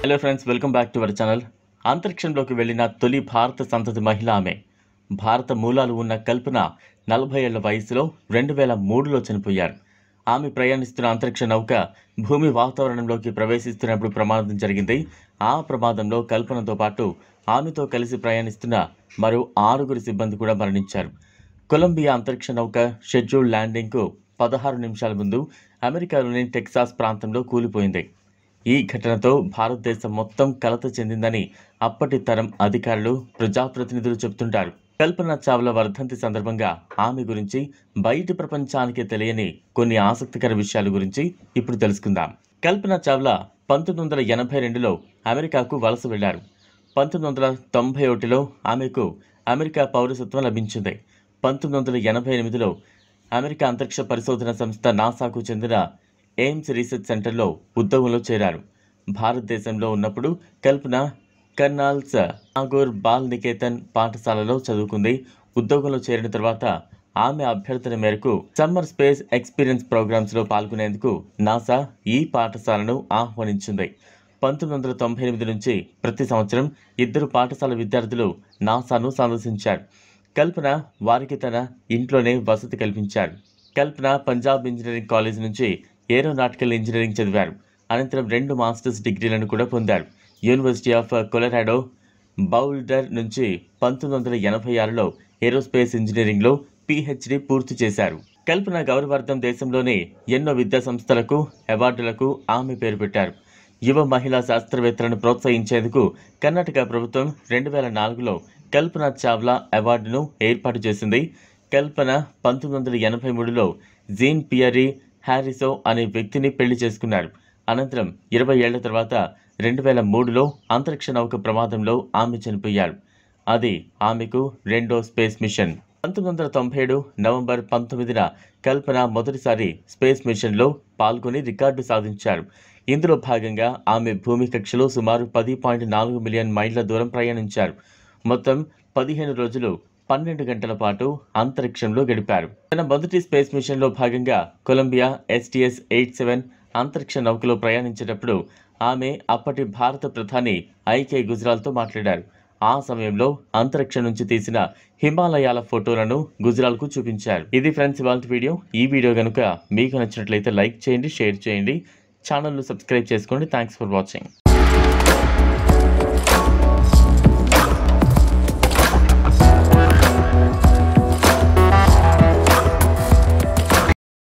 hello friends welcome back to our channel అంతరిక్షంలోకి వెళ్ళిన తొలి భారత సంతతి మహిళ ఆమె భారత మూలాలు ఉన్న కల్పన నలభై ఏళ్ల వయసులో రెండు వేల మూడులో చనిపోయారు ఆమె ప్రయాణిస్తున్న అంతరిక్ష నౌక భూమి వాతావరణంలోకి ప్రవేశిస్తున్నప్పుడు ప్రమాదం జరిగింది ఆ ప్రమాదంలో కల్పనతో పాటు ఆమెతో కలిసి ప్రయాణిస్తున్న మరో ఆరుగురు సిబ్బంది కూడా మరణించారు కొలంబియా అంతరిక్ష నౌక షెడ్యూల్ ల్యాండింగ్కు పదహారు నిమిషాల ముందు అమెరికాలోని టెక్సాస్ ప్రాంతంలో కూలిపోయింది ఈ ఘటనతో భారతదేశం మొత్తం కలత చెందిందని అప్పటి తరం అధికారులు ప్రజాప్రతినిధులు చెబుతుంటారు కల్పన చావ్లా వర్ధంతి సందర్భంగా ఆమె గురించి బయటి ప్రపంచానికి తెలియని కొన్ని ఆసక్తికర విషయాల గురించి ఇప్పుడు తెలుసుకుందాం కల్పన చావ్లా పంతొమ్మిది వందల ఎనభై రెండులో అమెరికాకు వలస వెళ్లారు పంతొమ్మిది వందల తొంభై ఒకటిలో ఆమెకు అమెరికా పౌరసత్వం లభించింది పంతొమ్మిది వందల ఎనభై ఎనిమిదిలో అమెరికా అంతరిక్ష పరిశోధన సంస్థ నాసాకు చెందిన ఎయిమ్స్ రీసెర్చ్ సెంటర్లో ఉద్యోగంలో చేరారు భారతదేశంలో ఉన్నప్పుడు కల్పన కర్నాల్స్ నాగోర్ బాల్ నికేతన్ పాఠశాలలో చదువుకుంది ఉద్యోగంలో చేరిన తర్వాత ఆమె అభ్యర్థన మేరకు సమ్మర్ స్పేస్ ఎక్స్పీరియన్స్ ప్రోగ్రామ్స్లో పాల్గొనేందుకు నాసా ఈ పాఠశాలను ఆహ్వానించింది పంతొమ్మిది వందల తొంభై ఎనిమిది నుంచి ప్రతి సంవత్సరం ఇద్దరు పాఠశాల విద్యార్థులు నాసాను సందర్శించారు కల్పన వారికి తన ఇంట్లోనే వసతి కల్పించారు కల్పన పంజాబ్ ఇంజనీరింగ్ కాలేజ్ నుంచి ఏరోనాటికల్ ఇంజనీరింగ్ చదివారు అనంతరం రెండు మాస్టర్స్ డిగ్రీలను కూడా పొందారు యూనివర్సిటీ ఆఫ్ కొలరాడో బౌల్డర్ నుంచి పంతొమ్మిది వందల ఎనభై ఆరులో ఏరోస్పేస్ ఇంజనీరింగ్లో పిహెచ్డి పూర్తి చేశారు కల్పన గౌరవార్థం దేశంలోని ఎన్నో విద్యా సంస్థలకు అవార్డులకు ఆమె పేరు పెట్టారు యువ మహిళా శాస్త్రవేత్తలను ప్రోత్సహించేందుకు కర్ణాటక ప్రభుత్వం రెండు వేల నాలుగులో కల్పన చావ్లా అవార్డును ఏర్పాటు చేసింది కల్పన పంతొమ్మిది వందల ఎనభై మూడులో జీన్ పియరీ హ్యారిసో అనే వ్యక్తిని పెళ్లి చేసుకున్నారు అనంతరం ఇరవై ఏళ్ల తర్వాత రెండు వేల మూడులో అంతరిక్ష నౌక ప్రమాదంలో ఆమె చనిపోయారు అది ఆమెకు రెండో స్పేస్ మిషన్ పంతొమ్మిది వందల తొంభై ఏడు నవంబర్ పంతొమ్మిదిన కల్పన మొదటిసారి స్పేస్ మిషన్లో పాల్గొని రికార్డు సాధించారు ఇందులో భాగంగా ఆమె భూమి కక్షలో సుమారు పది పాయింట్ నాలుగు మిలియన్ మైళ్ళ దూరం ప్రయాణించారు మొత్తం పదిహేను రోజులు పన్నెండు గంటల పాటు అంతరిక్షంలో గడిపారు తన మొదటి స్పేస్ మిషన్లో భాగంగా కొలంబియా ఎస్టీఎస్ ఎయిట్ సెవెన్ అంతరిక్ష నౌకలో ప్రయాణించేటప్పుడు ఆమె అప్పటి భారత ప్రధాని ఐకే గుజరాల్తో మాట్లాడారు ఆ సమయంలో అంతరిక్షం నుంచి తీసిన హిమాలయాల ఫోటోలను గుజరాల్కు చూపించారు ఇది ఫ్రెండ్స్ ఇవాళ వీడియో ఈ వీడియో కనుక మీకు నచ్చినట్లయితే లైక్ చేయండి షేర్ చేయండి ఛానల్ను సబ్స్క్రైబ్ చేసుకోండి థ్యాంక్స్ ఫర్ వాచింగ్